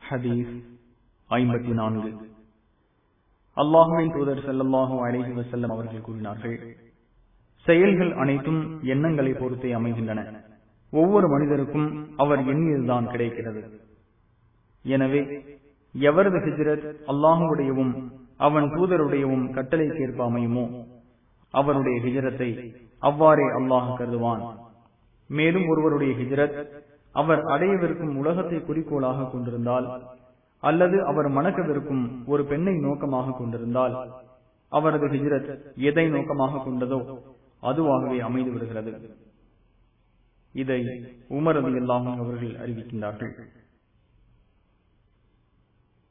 ஹதீஸ் ஐம்பத்தி நான்கு அல்லாஹுவின் தூதர் செல்லல்லாஹு அலைஹி வசல்லம் அவர்கள் கூறினார்கள் செயல்கள் அனைத்தும் எண்ணங்களை பொறுத்தே அமைகின்றன ஒவ்வொரு மனிதருக்கும் அவர் எண்ணியதுதான் கிடைக்கிறது எனவே எவரது ஹிஜ்ரத் அல்லாஹுடையவும் அவன் தூதருடையவும் கட்டளைக்கேற்ப அமையுமோ அவருடைய ஹிஜரத்தை அவ்வாறே அல்லாஹ் கருதுவான் மேலும் ஒருவருடைய ஹிஜரத் அவர் அடையவிருக்கும் உலகத்தை குறிக்கோளாக கொண்டிருந்தால் அல்லது அவர் மணக்கவிருக்கும் ஒரு பெண்ணை நோக்கமாக கொண்டிருந்தால் அவரது ஹிஜ்ரத் எதை நோக்கமாக கொண்டதோ அதுவாகவே அமைந்து விடுகிறது இதை உமரது எல்லாமும் அவர்கள் அறிவிக்கின்றார்கள்